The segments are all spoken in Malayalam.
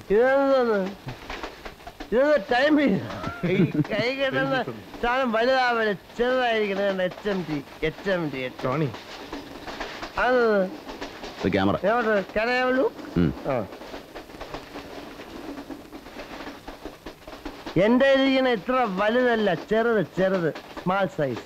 ഇതെന്തോന്ന് ഇതൊന്ന് ടൈം കൈ കെട്ടുന്ന സാധനം വലുതാവല് ചെറുതായിരിക്കണം H M T H M T Tony അത് ഇത് ക്യാമറ എവിടെ കനയാവുള്ളൂ ഉം. ആ എന്റെ ഇരിക്കുന്ന ഇത്ര വലുതല്ല ചെറുത് ചെറുത് സ്മാൾ സൈസ്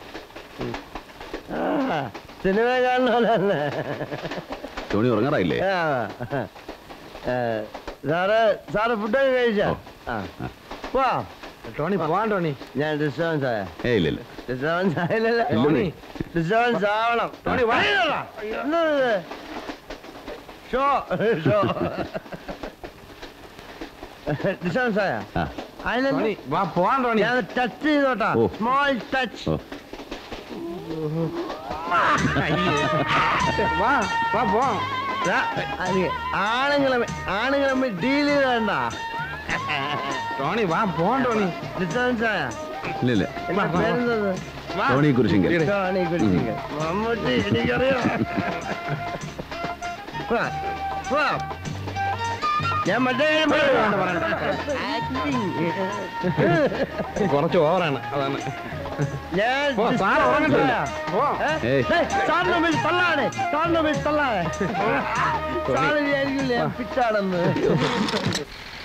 സിനിമ കാണുന്ന പോലെ തന്നെ ടോണി ഉറങ്ങാറായില്ലേ ആ, ആ, സാറ് സാറ് ഫുഡൊക്കെ കഴിച്ചോ ആ വാ ടോണി പോവാൻ ടോണി ഞാൻ ഡിസ്റ്റർബൻസ് ആയ ഏ ഇല്ല ഇല്ല ഡിസ്റ്റർബൻസ് ആയില്ലല്ലോ ടോണി ഡിസ്റ്റർബൻസ് ആവണം ടോണി, വാ. ഷോ ഷോ ഡിസ്റ്റർബൻസ് ആയ ആ ആയില്ലല്ലോ ടോണി വാ പോവാൻ ടോണി ഞാൻ ടച്ച് ചെയ്തോട്ടാ ഓ. സ്മോൾ ടച്ച് ഓ വാ വാ പോവാം ആണുങ്ങളെ ആണുങ്ങളെ ഡീൽ ചെയ്ത് വേണ്ട ടോണി വാ പോവാൻ ടോണി ഡിസ്റ്റർബൻസ് ആയ ഇല്ല ഇല്ല എന്റെ പേരെന്തത് വാ ടോണി കുരിശിങ്കൽ ടോണി കുടിച്ചിങ്ക മമ്മൂട്ടി എനിക്കറിയാം വാ, വാ. ഞാൻ മറ്റേ കാര്യം പറയാം. Acting. കുറച്ച് ഓവറാണ് അതാണ് ഞാൻ പോ, സാറ് ഉറങ്ങട്ടെ. പോ. ഏ? ഏയ്. ഏയ്, സാറിന്റെ മുമ്പിൽ തള്ളാണ് സാറിന്റെ മുമ്പിൽ തള്ളാണ് സാറ് വിചാരിക്കില്ല ഞാൻ പിറ്റാണെന്ന്